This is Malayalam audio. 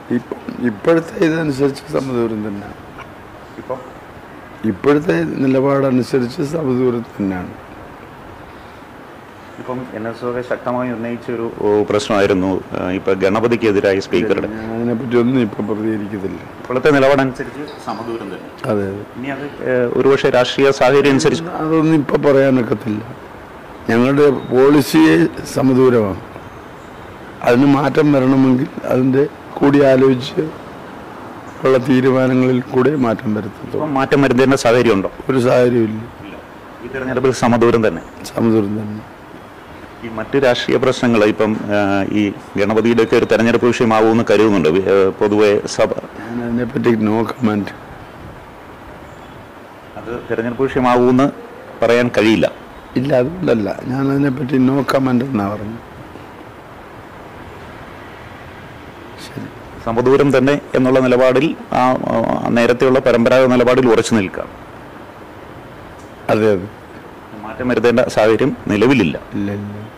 ഇപ്പം ഇപ്പോഴത്തെ ഇതനുസരിച്ച് സമദൂരം തന്നെയാണ് ഇപ്പം ഇപ്പോഴത്തെ നിലപാടനുസരിച്ച് സമദൂരം തന്നെയാണ് ഇപ്പം എൻ എസ് ഒക്കെ ശക്തമായി ഉന്നയിച്ച ഒരു ഓ, പ്രശ്നമായിരുന്നു ആ, ഇപ്പൊ ഗണപതിക്കെതിരായി സ്പീക്കറുടെ ഞാൻ അതിനെപ്പറ്റി ഒന്നും ഇപ്പം പ്രതികരിക്കത്തില്ല ഇപ്പോഴത്തെ നിലപാടനുസരിച്ച് സമദൂരം തന്നെ അതെ അതെ ഇനി അത് ഏ, ഒരുപക്ഷെ രാഷ്ട്രീയ സാഹചര്യം അനുസരിച്ച് അതൊന്നും ഇപ്പം പറയാനൊക്കത്തില്ല ഞങ്ങളുടെ പോളിസിയെ സമദൂരമാണ് അതിന് മാറ്റം വരണമെങ്കിൽ അതിൻ്റെ കൂടി ആലോചിച്ച് ഉള്ള തീരുമാനങ്ങളിൽ കൂടെ മാറ്റം വരുത്തുള്ളൂ ഇപ്പം മാറ്റം വരുന്നതിന്റെ സാഹചര്യം ഉണ്ടോ ഒരു സാഹചര്യമില്ല ഈ തെരഞ്ഞെടുപ്പിൽ സമദൂരം തന്നെ സമദൂരം തന്നെ ഈ മറ്റ് രാഷ്ട്രീയ പ്രശ്നങ്ങൾ ഇപ്പം ആ, ഈ ഗണപതിയുടെ ഒക്കെ ഒരു തെരഞ്ഞെടുപ്പ് വിഷയമാവുമെന്ന് കരുതുന്നുണ്ട് വി- ഏ, പൊതുവെ സഭ ഞാൻ അതിനെപ്പറ്റി നോ കമൻറ്റ് അത് തെരഞ്ഞെടുപ്പ് വിഷയമാവുമെന്ന് പറയാൻ കഴിയില്ല ഇല്ല അതുകൊണ്ടല്ല ഞാൻ അതിനെപ്പറ്റി നോ കമൻ്റ് എന്നാണ് പറഞ്ഞത് ശരി സമദൂരം തന്നെ എന്നുള്ള നിലപാടിൽ ആ ആ, നേരത്തെയുള്ള പരമ്പരാഗത നിലപാടിൽ ഉറച്ചു നിൽക്കാം അതെ അതെ മാറ്റം വരുത്തേണ്ട സാഹചര്യം നിലവിലില്ല ഇല്ല ഇല്ല